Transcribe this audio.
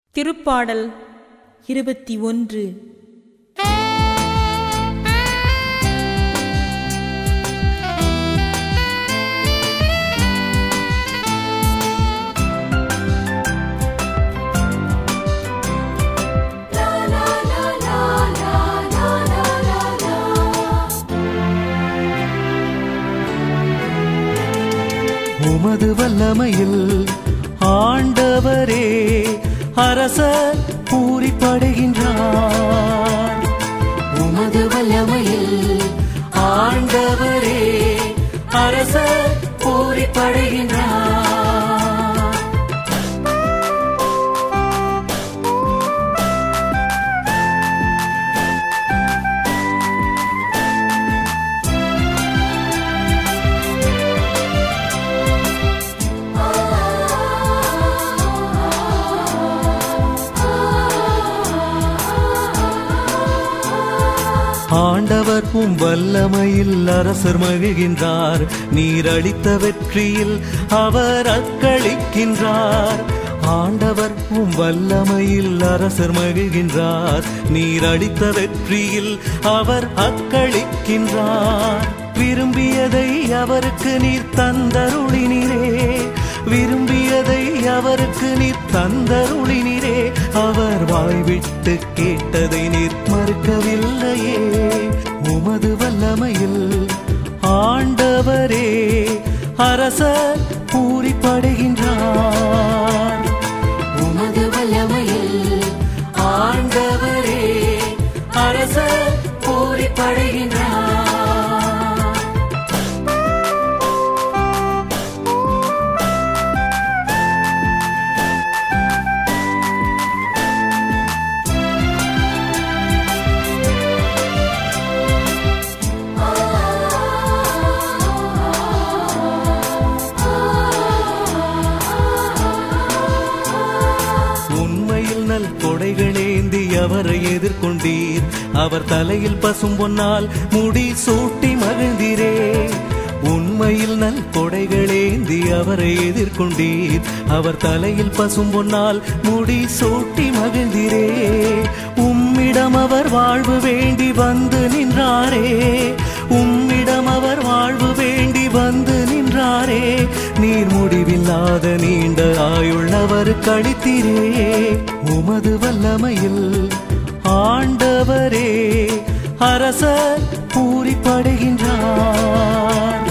திருப்பாடல் இருபத்தி ஒன்று உமது வல்லமையில் ஆண்டவரே அரசர் பூரிப்படைகின்றார் உமது வல்லமையில் ஆண்டவரே அரசர் பூரிப்படைகின்றார் ஆண்டவர் உம் வல்லமையில் அரசர் மகிழ்கின்றார் நீர் அளித்த வெற்றியில் அவர் அக்களிக்கின்றார் ஆண்டவர் உம் வல்லமையில் அரசர் மகிழ்கின்றார் நீர் அளித்த வெற்றியில் அவர் அக்களிக்கின்றார் விரும்பியதை அவருக்கு நீர் தந்தருளினீரே விரும்பியதை அவருக்கு நீர் தந்தருளினீரே அவர் வாய்விட்டு கேட்டதை நீர் மறுக்கவில்லையே உமது வல்லமையில் ஆண்டவரே அரசர் பூரிப்படைகின்றார் உமது வல்லமையில் ஆண்டவரே அரசர் பூரிப்படைகின்றார் உண்மையில் நல் கொடைகளேந்தி அவரை எதிர்கொண்டீர் அவர் தலையில் பசும் பொன்னால் முடி சூட்டி மகிழ்ந்தீரே உண்மையில் நல் கொடைகளேந்தி அவரை எதிர்கொண்டீர் அவர் தலையில் பசும் பொன்னால் முடி சூட்டி மகிழ்ந்தீரே உம்மிடம் அவர் வாழ்வு வேண்டி வந்து நின்றாரே உம்மிடம் அவர் வாழ்வு வேண்டி வந்து நின்றாரே நீர் முடிவில்லாத நீண்ட ஆயுள்ளவர் கழித்தீரே உமது வல்லமையில் ஆண்டவரே அரசர் பூரிப்படைகின்றார்